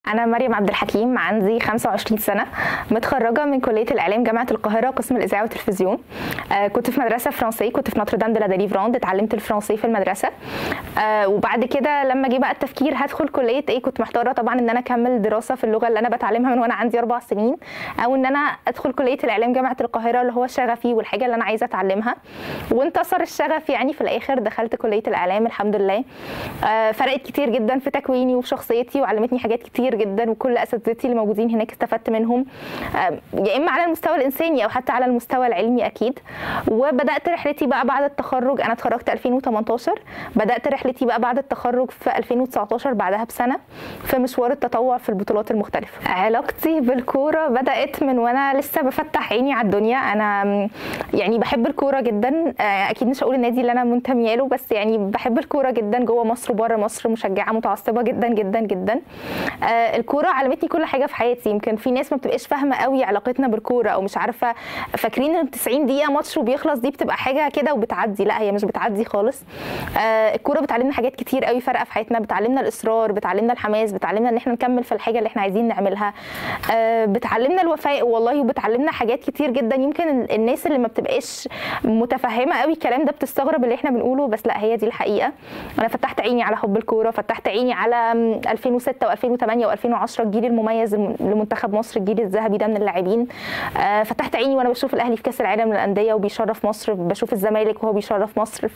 أنا مريم عبد الحكيم عندي 25 سنة متخرجة من كلية الإعلام جامعة القاهرة قسم الإذاعة والتلفزيون آه كنت في مدرسة فرنسية كنت في نوتردام دي لا ديليفراند اتعلمت الفرنسي في المدرسة آه وبعد كده لما جه بقى التفكير هدخل كلية إيه كنت محتارة طبعا إن أنا أكمل دراسة في اللغة اللي أنا بتعلمها من وأنا عندي أربع سنين أو إن أنا أدخل كلية الإعلام جامعة القاهرة اللي هو شغفي والحاجة اللي أنا عايزة أتعلمها وانتصر الشغف يعني في الآخر دخلت كلية الإعلام الحمد لله آه فرقت كتير جدا في تكويني وفي شخصيتي وعلمتني حاجات كتير جدا وكل اساتذتي اللي موجودين هناك استفدت منهم يا اما على المستوى الانساني او حتى على المستوى العلمي اكيد وبدات رحلتي بقى بعد التخرج انا اتخرجت 2018 بدات رحلتي بقى بعد التخرج في 2019 بعدها بسنه في مشوار التطوع في البطولات المختلفه علاقتي بالكوره بدات من وانا لسه بفتح عيني على الدنيا انا يعني بحب الكوره جدا اكيد مش هقول النادي اللي انا منتميه له بس يعني بحب الكوره جدا جوه مصر وبره مصر مشجعه متعصبه جدا جدا جدا الكوره علمتني كل حاجه في حياتي يمكن في ناس ما بتبقاش فاهمه قوي علاقتنا بالكوره او مش عارفه فاكرين ان 90 دقيقه ماتش وبيخلص دي بتبقى حاجه كده وبتعدي لا هي مش بتعدي خالص الكوره بتعلمنا حاجات كتير قوي فارقه في حياتنا بتعلمنا الاصرار بتعلمنا الحماس بتعلمنا ان احنا نكمل في الحاجه اللي احنا عايزين نعملها بتعلمنا الوفاء والله وبتعلمنا حاجات كتير جدا يمكن الناس اللي ما بتبقاش متفهمه قوي الكلام ده بتستغرب اللي احنا بنقوله بس لا هي دي الحقيقه انا فتحت عيني على حب الكوره فتحت عيني على 2006 و2008 و2010 الجيل المميز لمنتخب مصر الجيل الذهبي ده من اللاعبين آه فتحت عيني وانا بشوف الاهلي في كاس العالم للانديه وبيشرف مصر بشوف الزمالك وهو بيشرف مصر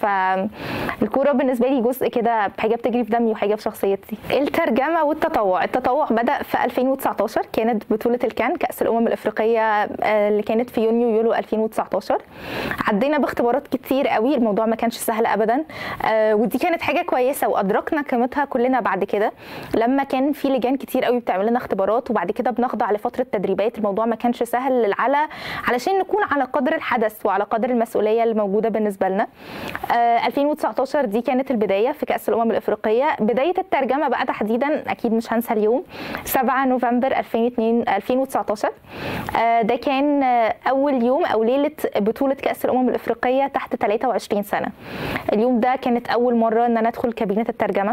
فالكوره بالنسبه لي جزء كده حاجه بتجري في دمي وحاجه في شخصيتي الترجمه والتطوع التطوع بدا في 2019 كانت بطوله الكان كاس الامم الافريقيه اللي كانت في يونيو يوليو 2019 عدينا باختبارات كتير قوي الموضوع ما كانش سهل ابدا آه ودي كانت حاجه كويسه وادركنا قيمتها كلنا بعد كده لما كان في لجان كتير قوي بتعمل لنا اختبارات وبعد كده بنخضع لفتره تدريبات الموضوع ما كانش سهل على علشان نكون على قدر الحدث وعلى قدر المسؤوليه الموجوده بالنسبه لنا آه 2019 دي كانت البدايه في كاس الامم الافريقيه بدايه الترجمه بقى تحديدا اكيد مش هنسى اليوم 7 نوفمبر 2002 2019 آه ده كان اول يوم او ليله بطوله كاس الامم الافريقيه تحت 23 سنه اليوم ده كانت اول مره ان انا ادخل كابينه الترجمه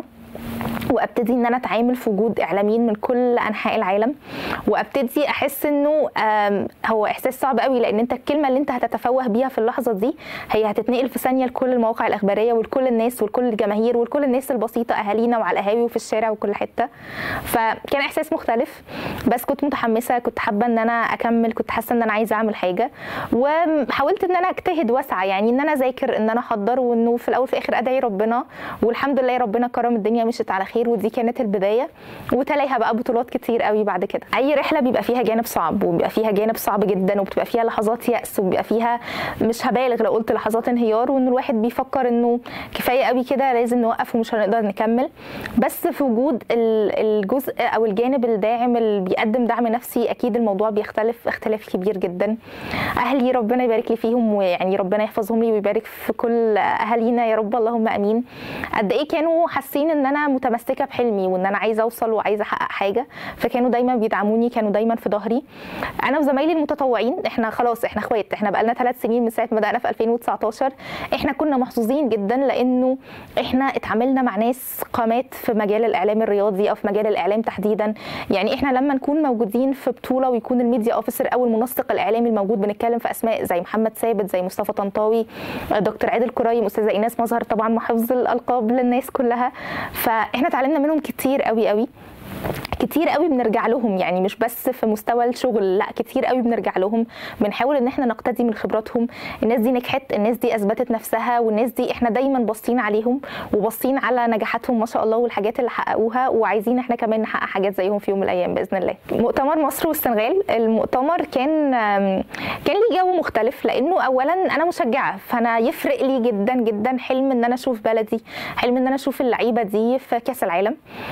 وابتدي ان انا اتعامل في وجود اعلاميين من كل انحاء العالم وابتدي احس انه هو احساس صعب قوي لان انت الكلمه اللي انت هتتفوه بيها في اللحظه دي هي هتتنقل في ثانيه لكل المواقع الاخباريه ولكل الناس ولكل الجماهير ولكل الناس البسيطه اهالينا وعلى القهاوي وفي الشارع وكل حته فكان احساس مختلف بس كنت متحمسه كنت حابه ان انا اكمل كنت حاسه ان انا عايزه اعمل حاجه وحاولت ان انا اجتهد واسعى يعني ان انا اذاكر ان انا احضر وانه في الاول وفي الاخر ادعي ربنا والحمد لله ربنا كرم الدنيا مشيت على خير ودي كانت البدايه وتلاقيها بقى بطولات كتير قوي بعد كده اي رحله بيبقى فيها جانب صعب وبيبقى فيها جانب صعب جدا وبتبقى فيها لحظات يأس وبيبقى فيها مش هبالغ لو قلت لحظات انهيار وان الواحد بيفكر انه كفايه قوي كده لازم نوقف ومش هنقدر نكمل بس في وجود الجزء او الجانب الداعم اللي بيقدم دعم نفسي اكيد الموضوع بيختلف اختلاف كبير جدا اهلي ربنا يبارك لي فيهم ويعني ربنا يحفظهم لي ويبارك في كل اهالينا يا رب اللهم امين قد ايه كانوا حاسين ان انا متمسكه بحلمي وان انا عايزه اوصل وعايزه احقق حاجه فكانوا دايما بيدعموني كانوا دايما في ظهري انا وزمايلي المتطوعين احنا خلاص احنا اخوات احنا بقالنا ثلاث سنين من ساعه ما بدانا في 2019 احنا كنا محظوظين جدا لانه احنا اتعاملنا مع ناس قامات في مجال الاعلام الرياضي او في مجال الاعلام تحديدا يعني احنا لما نكون موجودين في بطوله ويكون الميديا اوفيسر او المنسق الاعلامي الموجود بنتكلم في اسماء زي محمد ثابت زي مصطفى طنطاوي دكتور عادل كرايم استاذه ايناس مظهر طبعا محافظ الالقاب للناس كلها فاحنا اتعلمنا منهم كتير قوي قوي كتير قوي بنرجع لهم يعني مش بس في مستوى الشغل لا كتير قوي بنرجع لهم بنحاول ان احنا نقتدي من خبراتهم الناس دي نجحت الناس دي اثبتت نفسها والناس دي احنا دايما باصين عليهم وباصين على نجاحاتهم ما شاء الله والحاجات اللي حققوها وعايزين احنا كمان نحقق حاجات زيهم في يوم من الايام باذن الله مؤتمر مصر والسنغال المؤتمر كان كان ليه جو مختلف لانه اولا انا مشجعه فانا يفرق لي جدا جدا حلم ان انا اشوف بلدي حلم ان انا اشوف اللعيبه دي في كاس العالم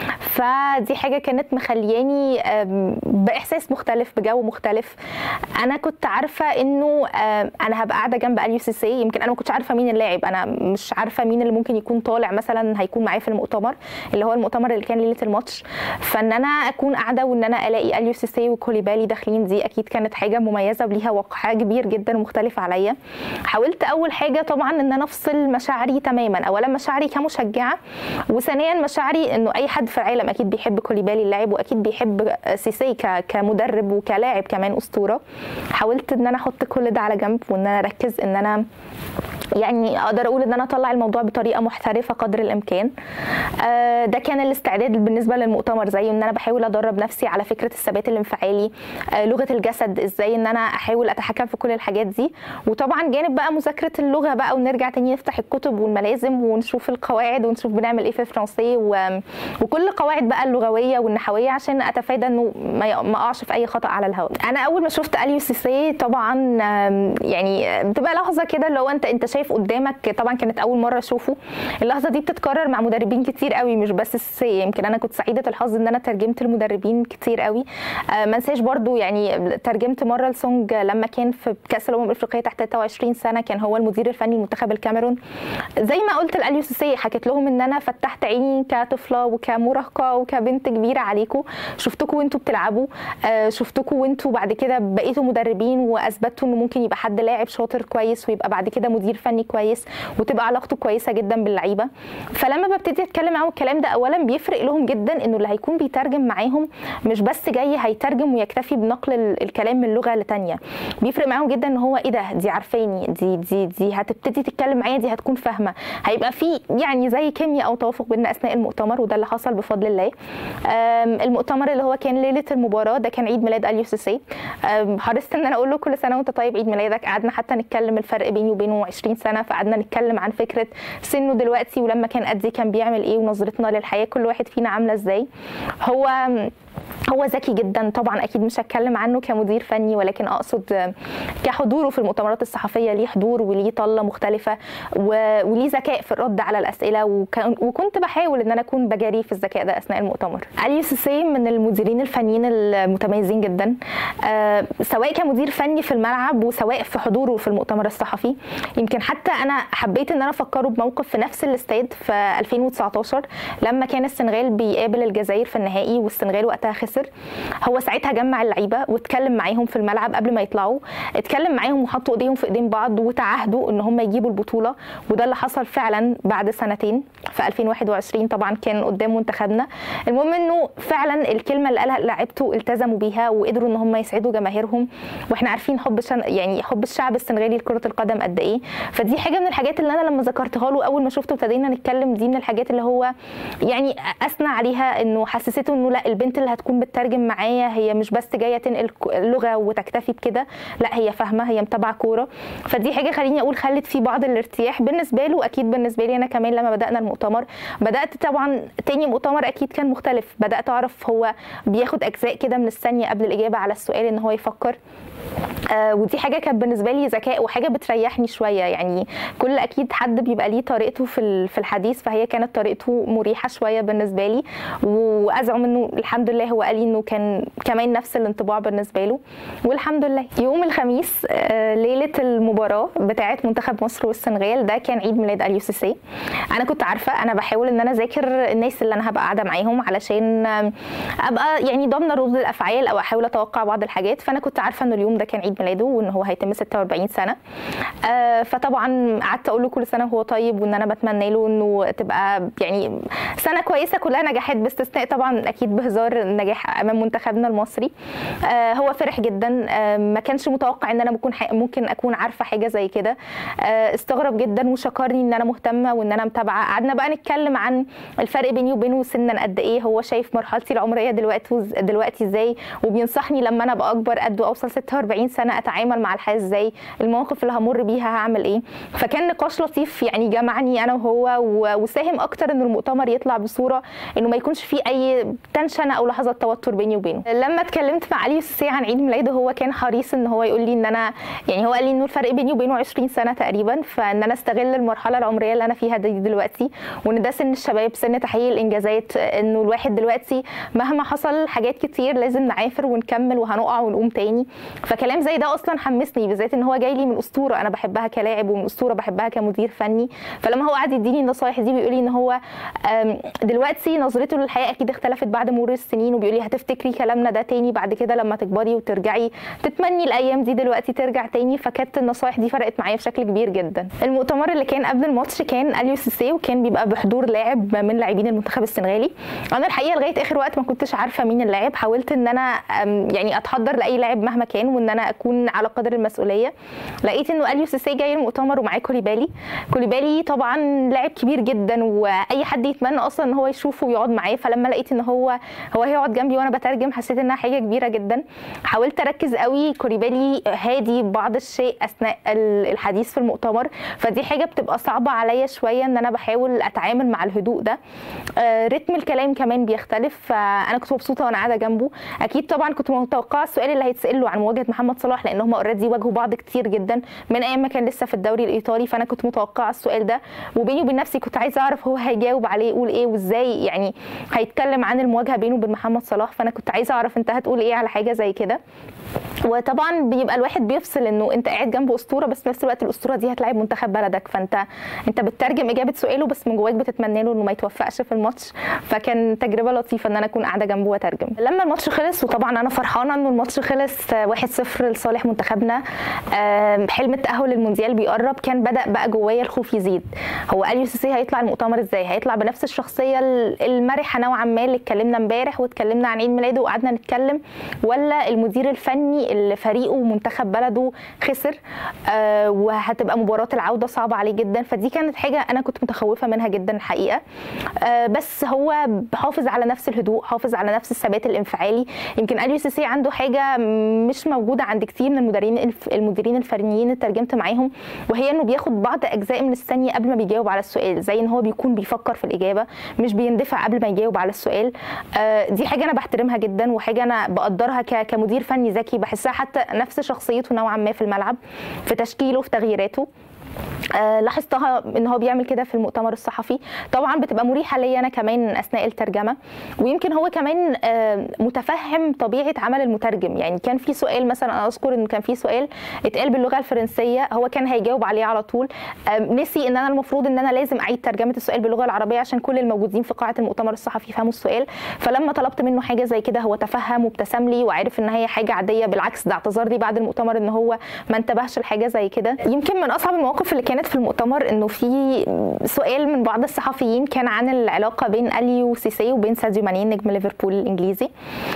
فدي حاجه كانت مخلياني باحساس مختلف بجو مختلف انا كنت عارفه انه انا هبقى قاعده جنب اليو سي سي يمكن انا ما كنتش عارفه مين اللاعب انا مش عارفه مين اللي ممكن يكون طالع مثلا هيكون معايا في المؤتمر اللي هو المؤتمر اللي كان ليله الماتش فان انا اكون قاعده وان انا الاقي اليو سي سي وكوليبالي داخلين دي اكيد كانت حاجه مميزه وليها وقع كبير جدا ومختلف عليا حاولت اول حاجه طبعا ان انا افصل مشاعري تماما اولا مشاعري كمشجعه وثانيا مشاعري انه اي حد في العالم اكيد بيحب كوليبالي اللاعب واكيد بيحب سيسي كمدرب وكلاعب كمان اسطوره حاولت ان انا احط كل ده على جنب وان انا اركز ان انا يعني اقدر اقول ان انا اطلع الموضوع بطريقه محترفه قدر الامكان آه، ده كان الاستعداد بالنسبه للمؤتمر زي ان انا بحاول ادرب نفسي على فكره الثبات الانفعالي آه، لغه الجسد ازاي ان انا احاول اتحكم في كل الحاجات دي وطبعا جانب بقى مذاكره اللغه بقى ونرجع تاني نفتح الكتب والملازم ونشوف القواعد ونشوف بنعمل ايه في الفرنسي و... وكل القواعد بقى اللغويه والنحويه عشان اتفادى انه ما ما اقعش في اي خطا على الهواء انا اول ما شفت اليو سيسي طبعا يعني بتبقى لحظه كده اللي هو انت انت شايف قدامك طبعا كانت اول مره اشوفه اللحظه دي بتتكرر مع مدربين كتير قوي مش بس السي يمكن انا كنت سعيده الحظ ان انا ترجمت المدربين كتير قوي آه ما انساش برضو يعني ترجمت مره لسونج لما كان في كاس الامم الافريقيه تحت 23 سنه كان هو المدير الفني لمنتخب الكاميرون زي ما قلت الاليو سيسي حكيت لهم ان انا فتحت عيني كطفله وكمراهقه وكبنت كبيره عليكم شفتكم وانتوا بتلعبوا آه شفتكم وانتوا بعد كده بقيتوا مدربين واثبتوا انه ممكن يبقى حد لاعب شاطر كويس ويبقى بعد كده مدير فني كويس وتبقى علاقته كويسه جدا باللعيبه فلما ببتدي اتكلم معاهم الكلام ده اولا بيفرق لهم جدا انه اللي هيكون بيترجم معاهم مش بس جاي هيترجم ويكتفي بنقل الكلام من لغه لتانيه بيفرق معاهم جدا ان هو ايه ده دي عارفاني دي دي دي هتبتدي تتكلم معايا دي هتكون فاهمه هيبقى في يعني زي كيمياء او توافق بيننا اثناء المؤتمر وده اللي حصل بفضل الله المؤتمر اللي هو كان ليله المباراه ده كان عيد ميلاد اليو سيسي حرصت ان انا اقول له كل سنه وانت طيب عيد ميلادك قعدنا حتى نتكلم الفرق بيني وبينه 20 سنه فقعدنا نتكلم عن فكره سنه دلوقتي ولما كان قد كان بيعمل ايه ونظرتنا للحياه كل واحد فينا عامله ازاي هو هو ذكي جدا طبعا اكيد مش هتكلم عنه كمدير فني ولكن اقصد كحضوره في المؤتمرات الصحفيه ليه حضور وليه طله مختلفه وليه ذكاء في الرد على الاسئله وكنت بحاول ان انا اكون بجاري في الذكاء ده اثناء المؤتمر اليو سيسي من المديرين الفنيين المتميزين جدا سواء كمدير فني في الملعب وسواء في حضوره في المؤتمر الصحفي يمكن حتى انا حبيت ان انا افكره بموقف في نفس الاستاد في 2019 لما كان السنغال بيقابل الجزائر في النهائي والسنغال وقتها خسر هو ساعتها جمع اللعيبه واتكلم معاهم في الملعب قبل ما يطلعوا اتكلم معاهم وحطوا ايديهم في ايدين بعض وتعهدوا ان هم يجيبوا البطوله وده اللي حصل فعلا بعد سنتين في 2021 طبعا كان قدام منتخبنا المهم انه فعلا الكلمه اللي قالها لعيبته التزموا بيها وقدروا ان هم يسعدوا جماهيرهم واحنا عارفين حب شن... يعني حب الشعب السنغالي لكره القدم قد ايه فدي حاجه من الحاجات اللي انا لما ذكرتها له اول ما شفته ابتدينا نتكلم دي من الحاجات اللي هو يعني اثنى عليها انه حسسته انه لا البنت اللي هتكون بتترجم معايا هي مش بس جايه تنقل لغه وتكتفي بكده لا هي فاهمه هي متابعه كوره فدي حاجه خليني اقول خلت في بعض الارتياح بالنسبه له اكيد بالنسبه لي انا كمان لما بدانا المؤتمر بدات طبعا تاني مؤتمر اكيد كان مختلف بدات اعرف هو بياخد اجزاء كده من الثانيه قبل الاجابه على السؤال ان هو يفكر آه ودي حاجه كانت بالنسبه لي ذكاء وحاجه بتريحني شويه يعني كل اكيد حد بيبقى ليه طريقته في في الحديث فهي كانت طريقته مريحه شويه بالنسبه لي وازعم انه الحمد لله هو قال لي انه كان كمان نفس الانطباع بالنسبه له والحمد لله يوم الخميس آه ليله المباراه بتاعه منتخب مصر والسنغال ده كان عيد ميلاد اليو سيسي انا كنت عارفه انا بحاول ان انا اذاكر الناس اللي انا هبقى قاعده معاهم علشان ابقى يعني ضامنه ردود الافعال او احاول اتوقع بعض الحاجات فانا كنت عارفه ان اليوم ده كان عيد ميلاده وان هو هيتم 46 سنه آه فطبعا قعدت اقول له كل سنه وهو طيب وان انا بتمنى له انه تبقى يعني سنه كويسه كلها نجاحات باستثناء طبعا اكيد بهزار النجاح امام منتخبنا المصري آه هو فرح جدا آه ما كانش متوقع ان انا ممكن ممكن اكون عارفه حاجه زي كده آه استغرب جدا وشكرني ان انا مهتمه وان انا متابعه قعدنا بقى نتكلم عن الفرق بيني وبينه سنا قد ايه هو شايف مرحلتي العمريه دلوقتي دلوقتي ازاي وبينصحني لما انا ابقى اكبر قد واوصل 46 سنه اتعامل مع الحياه ازاي المواقف اللي همر بيها هعمل ايه فكان نقاش لطيف يعني جمعني انا وهو وساهم اكتر ان المؤتمر يطلع بصوره انه ما يكونش فيه اي تنشن او لحظه توتر بيني وبينه لما اتكلمت مع علي السي عن عيد ميلاده هو كان حريص ان هو يقول لي ان انا يعني هو قال لي انه الفرق بيني وبينه 20 سنه تقريبا فان انا استغل المرحله العمريه اللي انا فيها دي دلوقتي وان ده سن الشباب سن تحقيق الانجازات انه الواحد دلوقتي مهما حصل حاجات كتير لازم نعافر ونكمل وهنقع ونقوم تاني فكلام زي ده اصلا حمسني بالذات ان هو جاي لي من اسطوره انا بحبها كلاعب ومن اسطوره بحبها كمدير فني فلما هو قعد يديني النصايح دي بيقول لي ان هو دلوقتي نظرته للحياه اكيد اختلفت بعد مرور السنين وبيقول لي هتفتكري كلامنا ده تاني بعد كده لما تكبري وترجعي تتمني الايام دي دلوقتي ترجع تاني فكانت النصايح دي فرقت معايا بشكل كبير جدا المؤتمر اللي كان قبل الماتش كان اليو سيسي وكان بيبقى بحضور لاعب من لاعبين المنتخب السنغالي انا الحقيقه لغايه اخر وقت ما كنتش عارفه مين اللاعب حاولت ان انا يعني اتحضر لاي لاعب مهما كان وان انا اكون على قدر المسؤوليه لقيت انه اليو سيسي جاي المؤتمر ومعاه كوليبالي كوليبالي طبعا لاعب كبير جدا واي حد يتمنى اصلا ان هو يشوفه ويقعد معاه فلما لقيت ان هو هو هيقعد جنبي وانا بترجم حسيت انها حاجه كبيره جدا حاولت اركز قوي كوليبالي هادي بعض الشيء اثناء الحديث في المؤتمر فدي حاجه بتبقى صعبه عليا شويه ان انا بحاول اتعامل مع الهدوء ده آه رتم الكلام كمان بيختلف فانا كنت مبسوطه وانا قاعده جنبه اكيد طبعا كنت متوقعه السؤال اللي هيتسال له عن مواجهه محمد صلاح لان هم اوريدي واجهوا بعض كتير جدا من ايام ما كان لسه في الدوري الايطالي فانا كنت متوقعه السؤال ده وبيني وبين نفسي كنت عايزه اعرف هو هيجاوب عليه يقول ايه وازاي يعني هيتكلم عن المواجهه بينه وبين محمد صلاح فانا كنت عايزه اعرف انت هتقول ايه على حاجه زي كده وطبعا بيبقى الواحد بيفصل انه انت قاعد جنب اسطوره بس في نفس الوقت الاسطوره دي هتلاعب منتخب بلدك فانت انت بتترجم اجابه سؤاله بس من جواك بتتمنى له انه ما يتوفقش في الماتش فكان تجربه لطيفه ان انا اكون قاعده جنبه واترجم لما الماتش خلص وطبعا انا فرحانه انه الماتش خلص 1-0 لصالح منتخبنا حلم التاهل للمونديال بيقرب كان بدا بقى جوايا الخوف يزيد هو اليو سيسي هيطلع المؤتمر ازاي هيطلع بنفس الشخصيه المرحه نوعا ما اللي اتكلمنا امبارح واتكلمنا عن عيد ميلاده وقعدنا نتكلم ولا المدير الفني اللي فريقه ومنتخب بلده خسر آه وهتبقى مباراه العوده صعبه عليه جدا فدي كانت حاجه انا كنت متخوفه منها جدا الحقيقه آه بس هو حافظ على نفس الهدوء حافظ على نفس الثبات الانفعالي يمكن اليو سي سي عنده حاجه مش موجوده عند كتير من المديرين المديرين الفنيين اللي ترجمت معاهم وهي انه بياخد بعض اجزاء من الثانيه قبل ما بيجاوب على السؤال زي ان هو بيكون بيفكر في الاجابه مش بيندفع قبل ما يجاوب على السؤال آه دي حاجه انا بحترمها جدا وحاجه انا بقدرها كمدير فني ذكي بحسها حتى نفس شخصيته نوعا ما في الملعب في تشكيله في تغييراته آه لاحظتها ان هو بيعمل كده في المؤتمر الصحفي طبعا بتبقى مريحه ليا انا كمان اثناء الترجمه ويمكن هو كمان آه متفهم طبيعه عمل المترجم يعني كان في سؤال مثلا انا اذكر ان كان في سؤال اتقال باللغه الفرنسيه هو كان هيجاوب عليه على طول آه نسي ان انا المفروض ان انا لازم اعيد ترجمه السؤال باللغه العربيه عشان كل الموجودين في قاعه المؤتمر الصحفي يفهموا السؤال فلما طلبت منه حاجه زي كده هو تفهم وابتسم لي وعرف ان هي حاجه عاديه بالعكس ده اعتذر لي بعد المؤتمر ان هو ما انتبهش لحاجه زي كده يمكن من اصعب المواقف اللي كانت في المؤتمر انه في سؤال من بعض الصحفيين كان عن العلاقه بين اليو سيسي وبين ساديو ماني نجم ليفربول الانجليزي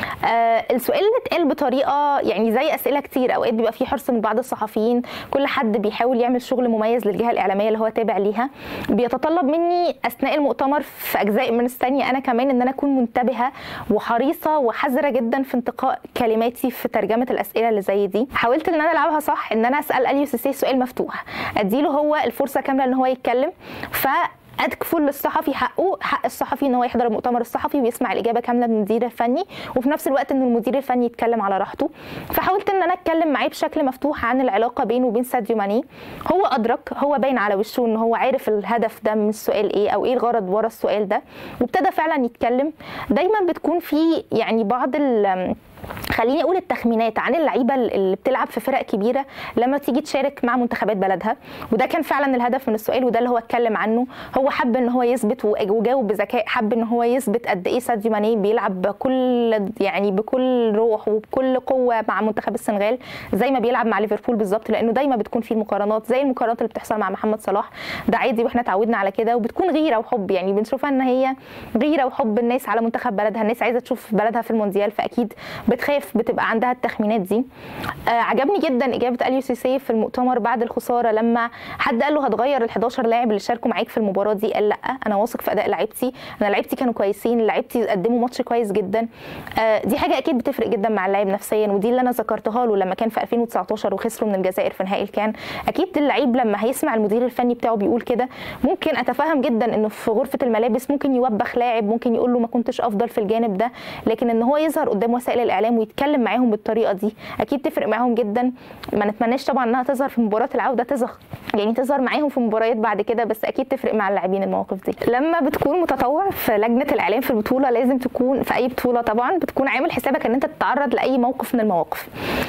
آه السؤال اللي اتقال بطريقه يعني زي اسئله كتير اوقات بيبقى في حرص من بعض الصحفيين كل حد بيحاول يعمل شغل مميز للجهه الاعلاميه اللي هو تابع ليها بيتطلب مني اثناء المؤتمر في اجزاء من الثانيه انا كمان ان انا اكون منتبهه وحريصه وحذره جدا في انتقاء كلماتي في ترجمه الاسئله اللي زي دي حاولت ان انا العبها صح ان انا اسال اليو سيسي سؤال مفتوح اديله هو الفرصه كامله ان هو يتكلم ف ادكفل للصحفي حقه حق الصحفي ان هو يحضر المؤتمر الصحفي ويسمع الاجابه كامله من المدير الفني وفي نفس الوقت ان المدير الفني يتكلم على راحته فحاولت ان انا اتكلم معاه بشكل مفتوح عن العلاقه بينه وبين ساديو ماني هو ادرك هو باين على وشه ان هو عارف الهدف ده من السؤال ايه او ايه الغرض ورا السؤال ده وابتدى فعلا يتكلم دايما بتكون في يعني بعض ال خليني اقول التخمينات عن اللعيبه اللي بتلعب في فرق كبيره لما تيجي تشارك مع منتخبات بلدها وده كان فعلا الهدف من السؤال وده اللي هو اتكلم عنه هو حب ان هو يثبت وجاوب بذكاء حب ان هو يثبت قد ايه ساديو ماني بيلعب بكل يعني بكل روح وبكل قوه مع منتخب السنغال زي ما بيلعب مع ليفربول بالظبط لانه دايما بتكون في المقارنات زي المقارنات اللي بتحصل مع محمد صلاح ده عادي واحنا اتعودنا على كده وبتكون غيره وحب يعني بنشوفها ان هي غيره وحب الناس على منتخب بلدها الناس عايزه تشوف بلدها في المونديال فاكيد بتخاف بتبقى عندها التخمينات دي آه عجبني جدا اجابه اليو سي سي في المؤتمر بعد الخساره لما حد قال له هتغير ال 11 لاعب اللي شاركوا معاك في المباراه دي قال لا انا واثق في اداء لعيبتي انا لعيبتي كانوا كويسين لعيبتي قدموا ماتش كويس جدا آه دي حاجه اكيد بتفرق جدا مع اللاعب نفسيا ودي اللي انا ذكرتها له لما كان في 2019 وخسروا من الجزائر في نهائي الكان اكيد اللعيب لما هيسمع المدير الفني بتاعه بيقول كده ممكن اتفهم جدا انه في غرفه الملابس ممكن يوبخ لاعب ممكن يقول له ما كنتش افضل في الجانب ده لكن ان هو يظهر قدام وسائل الاعلام ويتكلم معاهم بالطريقه دي اكيد تفرق معاهم جدا ما نتمناش طبعا انها تظهر في مباراه العوده تظهر يعني تظهر معاهم في مباريات بعد كده بس اكيد تفرق مع اللاعبين المواقف دي لما بتكون متطوع في لجنه الاعلام في البطوله لازم تكون في اي بطوله طبعا بتكون عامل حسابك ان انت تتعرض لاي موقف من المواقف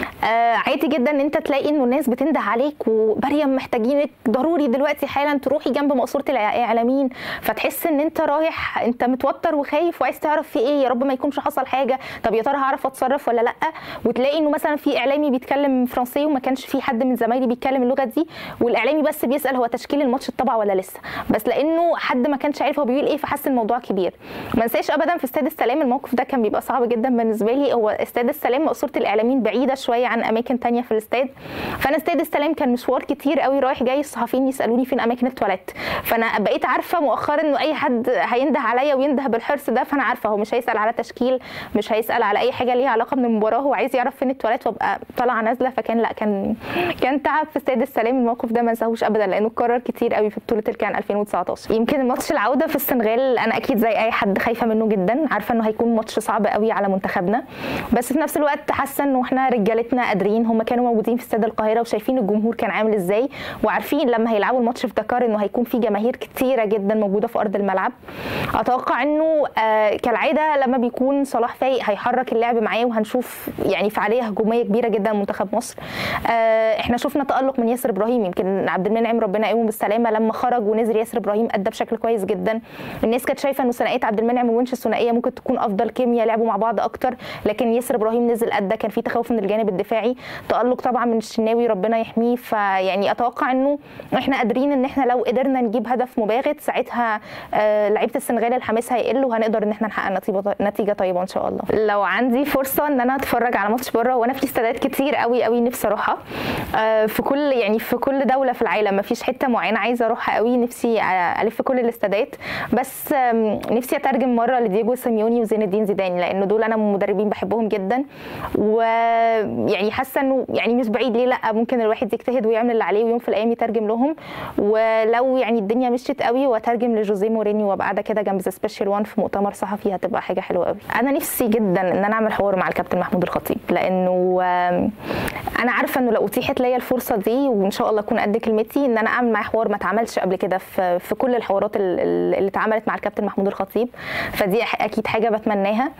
آه عادي جدا ان انت تلاقي انه الناس بتنده عليك ومريم محتاجينك ضروري دلوقتي حالا تروحي جنب مقصوره الاعلاميين فتحس ان انت رايح انت متوتر وخايف وعايز تعرف في ايه يا رب ما يكونش حصل حاجه طب يا ترى هعرف اتصرف ولا لا وتلاقي انه مثلا في اعلامي بيتكلم فرنسي وما كانش في حد من زمايلي بيتكلم اللغه دي والاعلامي بس بيسال هو تشكيل الماتش اتطبع ولا لسه بس لانه حد ما كانش عارف هو بيقول ايه فحس الموضوع كبير ما انساش ابدا في استاد السلام الموقف ده كان بيبقى صعب جدا بالنسبه لي هو استاد السلام مقصوره الاعلاميين بعيده شويه عن اماكن تانية في الاستاد فانا استاد السلام كان مشوار كتير قوي رايح جاي الصحفيين يسالوني فين اماكن التواليت فانا بقيت عارفه مؤخرا انه اي حد هينده عليا وينده بالحرص ده فانا عارفه هو مش هيسال على تشكيل مش هيسال على اي حاجه ليها علاقه من المباراه هو عايز يعرف فين التواليت وابقى طالعه نازله فكان لا كان كان تعب في استاد السلام الموقف ده ما انساهوش ابدا لانه اتكرر كتير قوي في بطوله الكان 2019 يمكن ماتش العوده في السنغال انا اكيد زي اي حد خايفه منه جدا عارفه انه هيكون ماتش صعب قوي على منتخبنا بس في نفس الوقت حاسه انه احنا رجالتنا قادرين هم كانوا موجودين في استاد القاهره وشايفين الجمهور كان عامل ازاي وعارفين لما هيلعبوا الماتش في دكار انه هيكون في جماهير كتيره جدا موجوده في ارض الملعب اتوقع انه آه كالعاده لما بيكون صلاح فايق هيحرك اللعب معاه وهنشوف يعني فعاليه هجوميه كبيره جدا منتخب مصر آه احنا شفنا تالق من ياسر ابراهيم يمكن عبد المنعم ربنا يقوم بالسلامه لما خرج ونزل ياسر ابراهيم ادى بشكل كويس جدا الناس كانت شايفه انه ثنائيه عبد المنعم وونش الثنائيه ممكن تكون افضل كيمياء لعبوا مع بعض اكتر لكن ياسر ابراهيم نزل ادى كان في تخوف من الجانب الدفاعي تالق طبعا من الشناوي ربنا يحميه فيعني اتوقع انه احنا قادرين ان احنا لو قدرنا نجيب هدف مباغت ساعتها آه لعيبه السنغال الحماس هيقل وهنقدر ان احنا نحقق نتيجه نتيجه طيبه ان شاء الله لو عندي فرصه ان انا اتفرج على ماتش بره وانا في استادات كتير قوي قوي نفسي اروحها آه في كل يعني في كل دوله في العالم ما فيش حته معينه عايزه اروحها قوي نفسي الف كل الاستادات بس نفسي اترجم مره لدييجو سيميوني وزين الدين زيدان لان دول انا مدربين بحبهم جدا ويعني حاسه انه يعني مش بعيد ليه لا ممكن الواحد يجتهد ويعمل اللي عليه ويوم في الايام يترجم لهم ولو يعني الدنيا مشيت قوي واترجم لجوزيه مورينيو وابقى قاعده كده جنب ذا سبيشال وان في مؤتمر صحفي هتبقى حاجه حلوه قوي انا نفسي جدا ان انا اعمل حوار مع الكابتن محمود الخطيب لانه انا عارفه انه لو اتيحت ليا الفرصه دي وان شاء الله اكون قد كلمتي ان انا اعمل معاه حوار ما اتعملش قبل كده في في كل الحوارات اللي اتعملت مع الكابتن محمود الخطيب فدي اكيد حاجه بتمناها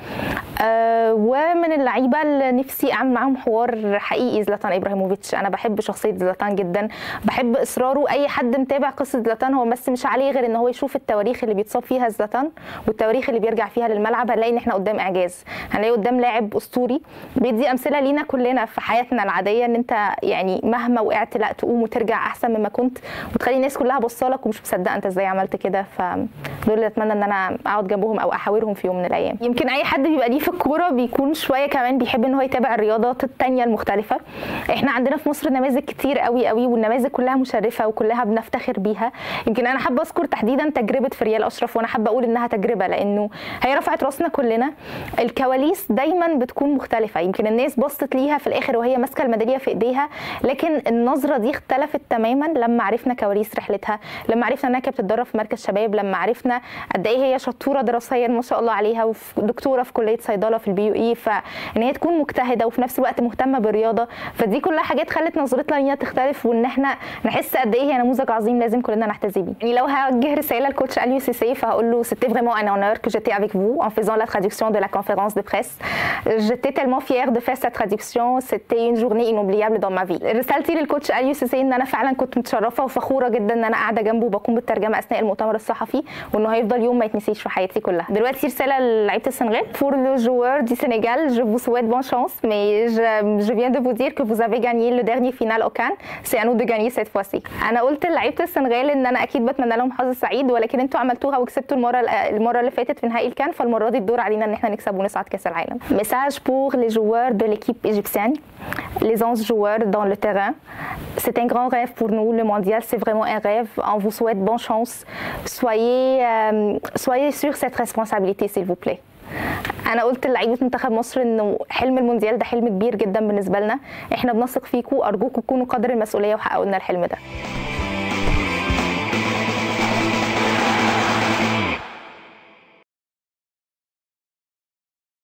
أه ومن اللعيبه اللي نفسي اعمل معاهم حوار حقيقي زلاتان ابراهيموفيتش انا بحب شخصيه زلاتان جدا بحب اصراره اي حد متابع قصه زلاتان هو بس مش عليه غير ان هو يشوف التواريخ اللي بيتصاب فيها زلاتان والتواريخ اللي بيرجع فيها للملعب هنلاقي ان احنا قدام اعجاز هنلاقي قدام لاعب اسطوري بيدي امثله لينا كلنا في حياتنا العاديه ان انت يعني مهما وقعت لا تقوم وترجع احسن مما كنت وتخلي الناس كلها بصالك ومش مصدقه انت ازاي عملت كده فدول اللي اتمنى ان انا اقعد جنبهم او احاورهم في يوم من الايام يمكن اي حد بيبقى ليه في الكوره بيكون شويه كمان بيحب ان هو يتابع الرياضات التانية المختلفه احنا عندنا في مصر نماذج كتير قوي قوي والنماذج كلها مشرفه وكلها بنفتخر بيها يمكن انا حابه اذكر تحديدا تجربه فريال اشرف وانا حابه اقول انها تجربه لانه هي رفعت راسنا كلنا الكواليس دايما بتكون مختلفه يمكن الناس بصت ليها في الاخر وهي ماسكه الميداليه في ايديها لكن النظره دي اختلفت تماما لما عرفنا كواليس رحلتها لما عرفنا انها كانت بتتدرب في مركز شباب لما عرفنا قد ايه هي شطوره دراسيا ما شاء الله عليها ودكتوره في كليه صيدله في البي يو اي فان هي تكون مجتهده وفي نفس الوقت مهتمه بالرياضه فدي كلها حاجات خلت نظرتنا ليها تختلف وان احنا نحس قد ايه هي نموذج عظيم لازم كلنا نحتذي بيه يعني لو هوجه رساله لكوتش اليو سي سي فهقول له c'était vraiment un honneur que j'étais avec vous en faisant la traduction de la conférence de presse j'étais tellement fière de faire cette traduction c'était une journée inoubliable dans ma vie رسالتي للكوتش اليو سي سي ان انا فعلا كنت متشرفه وفخوره جدا ان انا قاعده جنبه وبقوم بالترجمه اثناء المؤتمر الصحفي وانه هيفضل يوم ما يتنسيش في حياتي كلها دلوقتي رساله للعيبه السنغال pour le joueur du Sénégal je vous souhaite bonne chance mais je, je viens de vous dire que vous avez gagné le dernier final au Cannes c'est à nous de gagner cette fois-ci انا قلت لعيبه السنغال ان انا اكيد بتمنى لهم حظ سعيد ولكن انتوا عملتوها وكسبتوا المره المره اللي فاتت في نهائي الكان فالمره دي الدور علينا ان احنا نكسب ونصعد كاس العالم message pour les joueurs de l'équipe égyptienne les 11 joueurs dans le terrain c'est un grand rêve pour nous le mondial c'est vraiment un rêve on vous souhaite bonne chance soyez euh, soyez sur cette responsabilité s'il vous plaît انا قلت لعيبه منتخب مصر انه حلم المونديال ده حلم كبير جدا بالنسبه لنا احنا بنثق فيكم ارجوكم تكونوا قدر المسؤوليه وحققوا لنا الحلم ده